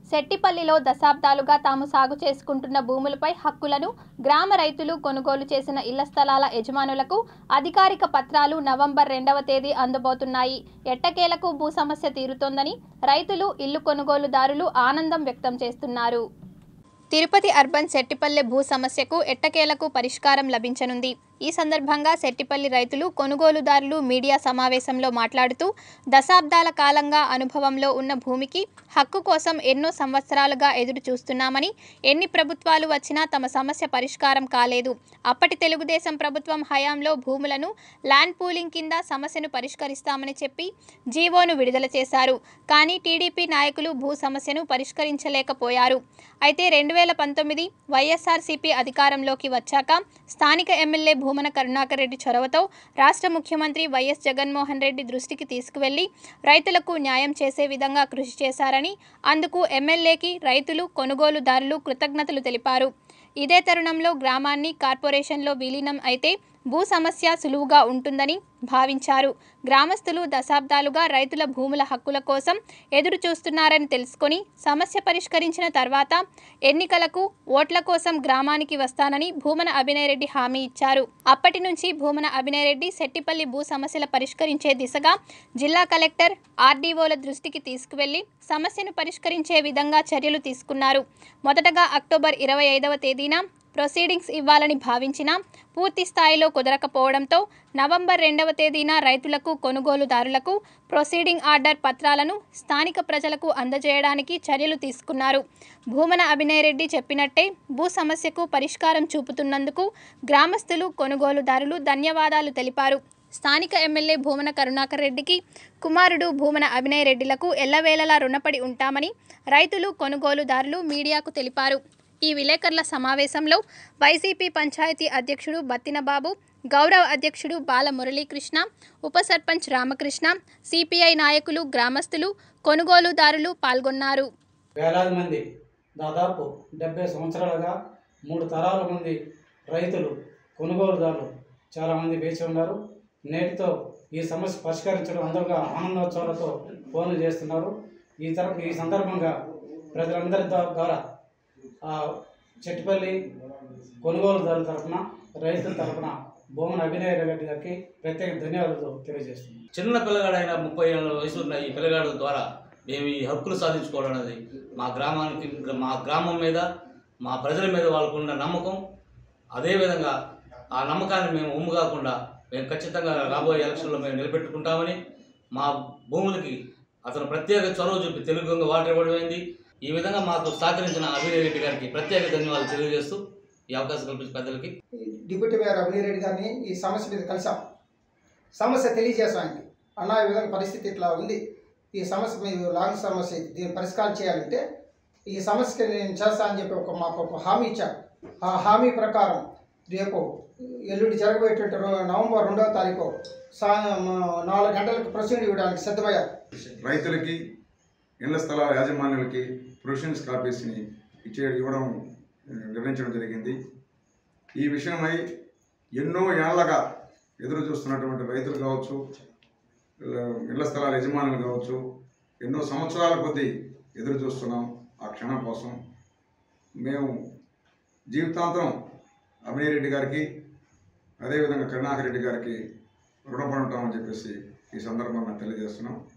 శెట్టిపల్లిలో దశాబ్దాలుగా తాము సాగు చేసుకుంటున్న భూములపై హక్కులను గ్రామ రైతులు కొనుగోలు చేసిన ఇళ్ల స్థలాల యజమానులకు అధికారిక పత్రాలు నవంబర్ రెండవ తేదీ అందబోతున్నాయి ఎట్టకేలకు భూ సమస్య తీరుతోందని రైతులు ఇల్లు కొనుగోలుదారులు ఆనందం వ్యక్తం చేస్తున్నారు తిరుపతి అర్బన్ శెట్టిపల్లె భూ సమస్యకు ఎట్టకేలకు పరిష్కారం లభించనుంది ఈ సందర్భంగా శెట్టిపల్లి రైతులు కొనుగోలుదారులు మీడియా సమావేశంలో మాట్లాడుతూ దశాబ్దాల కాలంగా అనుభవంలో ఉన్న భూమికి హక్కు కోసం ఎన్నో సంవత్సరాలుగా ఎదురు చూస్తున్నామని ఎన్ని ప్రభుత్వాలు వచ్చినా తమ సమస్య పరిష్కారం కాలేదు అప్పటి తెలుగుదేశం ప్రభుత్వం హయాంలో భూములను ల్యాండ్ పూలింగ్ కింద సమస్యను పరిష్కరిస్తామని చెప్పి జీవోను విడుదల చేశారు కానీ టీడీపీ నాయకులు భూ సమస్యను పరిష్కరించలేకపోయారు అయితే రెండు వేల పంతొమ్మిది వైఎస్ఆర్సీపీ అధికారంలోకి వచ్చాక స్థానిక ఎమ్మెల్యే భూమన కరుణాకర్ రెడ్డి చొరవతో రాష్ట్ర ముఖ్యమంత్రి వైఎస్ జగన్మోహన్ రెడ్డి దృష్టికి తీసుకువెళ్లి రైతులకు న్యాయం చేసే విధంగా కృషి చేశారని అందుకు ఎమ్మెల్యేకి రైతులు కొనుగోలుదారులు కృతజ్ఞతలు తెలిపారు ఇదే తరుణంలో గ్రామాన్ని కార్పొరేషన్లో విలీనం అయితే భూ సమస్య సులువుగా ఉంటుందని భావించారు గ్రామస్తులు దశాబ్దాలుగా రైతుల భూముల హక్కుల కోసం ఎదురు చూస్తున్నారని తెలుసుకొని సమస్య పరిష్కరించిన తర్వాత ఎన్నికలకు ఓట్ల కోసం గ్రామానికి వస్తానని భూమన అభినయ్ రెడ్డి హామీ ఇచ్చారు అప్పటి నుంచి భూమన అభినయ్ రెడ్డి శెట్టిపల్లి భూ సమస్యల పరిష్కరించే దిశగా జిల్లా కలెక్టర్ ఆర్డీఓల దృష్టికి తీసుకువెళ్లి సమస్యను పరిష్కరించే విధంగా చర్యలు తీసుకున్నారు మొదటగా అక్టోబర్ ఇరవై ఐదవ తేదీన ప్రొసీడింగ్స్ ఇవ్వాలని భావించినా పూర్తి స్థాయిలో కుదరకపోవడంతో నవంబర్ రెండవ తేదీన రైతులకు కొనుగోలుదారులకు ప్రొసీడింగ్ ఆర్డర్ పత్రాలను స్థానిక ప్రజలకు అందజేయడానికి చర్యలు తీసుకున్నారు భూమన అభినయ్ రెడ్డి చెప్పినట్టే భూ సమస్యకు పరిష్కారం చూపుతున్నందుకు గ్రామస్తులు కొనుగోలుదారులు ధన్యవాదాలు తెలిపారు స్థానిక ఎమ్మెల్యే భూమన కరుణాకర్ రెడ్డికి కుమారుడు భూమన అభినయ్ రెడ్డిలకు ఎల్లవేళలా రుణపడి ఉంటామని రైతులు కొనుగోలుదారులు మీడియాకు తెలిపారు ఈ విలేకరుల సమావేశంలో వైసీపీ పంచాయతీ అధ్యక్షుడు బత్తినబాబు గౌరవ అధ్యక్షుడు బాల మురళీకృష్ణ ఉప సర్పంచ్ రామకృష్ణ సిపిఐ నాయకులు గ్రామస్తులు కొనుగోలుదారులు పాల్గొన్నారు వేలాది మంది దాదాపు డెబ్బై సంవత్సరాలుగా మూడు తరాల మంది రైతులు కొనుగోలుదారులు చాలామంది వేచి ఉన్నారు నేటితో ఈ సమస్య పరిష్కరించడం అందరుగా ఆనందోత్సవాలతో ఫోన్లు చేస్తున్నారు ఈ తరపు ఈ సందర్భంగా ప్రజలందరి ద్వా- ద్వారా ఆ, చెట్టుపల్లి కొనుగోలుదారుల తరఫున రైతుల తరఫున భూమన అభినయ రెడ్డి గారికి ప్రత్యేక ధన్యవాదాలు తెలియజేస్తున్నాను చిన్న పిల్లగాడైన ముప్పై ఏళ్ళ వయసు ఉన్న ఈ పిల్లగాడు ద్వారా మేము ఈ హక్కులు సాధించుకోవడం అనేది మా గ్రామానికి మా గ్రామం మీద మా ప్రజల మీద వాళ్ళకున్న నమ్మకం అదేవిధంగా ఆ నమ్మకాన్ని మేము ఉమ్ము కాకుండా మేము ఖచ్చితంగా రాబోయే ఎలక్షన్లో మేము నిలబెట్టుకుంటామని మా భూములకి అతను ప్రత్యేక చొరవ చూపి తెలుగు వాటర్ ఇవ్వడమైంది ఈ విధంగా మాకు సహకరించిన అభినయ్ రెడ్డి గారికి ప్రత్యేక ధన్యవాదాలు తెలియజేస్తూ ఈ అవకాశం కల్పించిన పెద్దలకి డిప్యూటీ మేయర్ అభినయ్ రెడ్డి గారిని ఈ సమస్య మీద కలిసాం సమస్య తెలియజేసాం ఆయనకి అన్న ఈ విధంగా పరిస్థితి ఇట్లా ఉంది ఈ సమస్య మీద లాంగ్ సమస్య ఇది. దీన్ని పరిష్కారం చేయాలంటే ఈ సమస్యకి నేను చేస్తా అని చెప్పి ఒక మాకు ఒక హామీ ఇచ్చారు ఆ హామీ ప్రకారం రేపు ఎల్లుండి జరగబోయేటువంటి రో- నవంబర్ రెండవ తారీఖు సాయం నాలుగు గంటలకు ప్రొసీడ్ ఇవ్వడానికి సిద్ధమయ్యారు రైతులకి ఇళ్ల స్థలాల యాజమాన్యులకి ప్రొవిషన్స్ కాపీస్ని ఇచ్చే ఇవ్వడం ఆ, నిర్ణయించడం జరిగింది ఈ విషయమై ఎన్నో ఏళ్లగా ఎదురు చూస్తున్నటువంటి రైతులు కావచ్చు ఆ, ఇళ్ల స్థలాల యజమానులు కావచ్చు ఎన్నో సంవత్సరాల కొద్దీ ఎదురు చూస్తున్నాం ఆ క్షణం కోసం మేము జీవితాంతం అభినయ్ రెడ్డి గారికి అదేవిధంగా కరుణాకర్ రెడ్డి గారికి రుణపడి ఉంటామని చెప్పేసి ఈ సందర్భంగా తెలియజేస్తున్నాం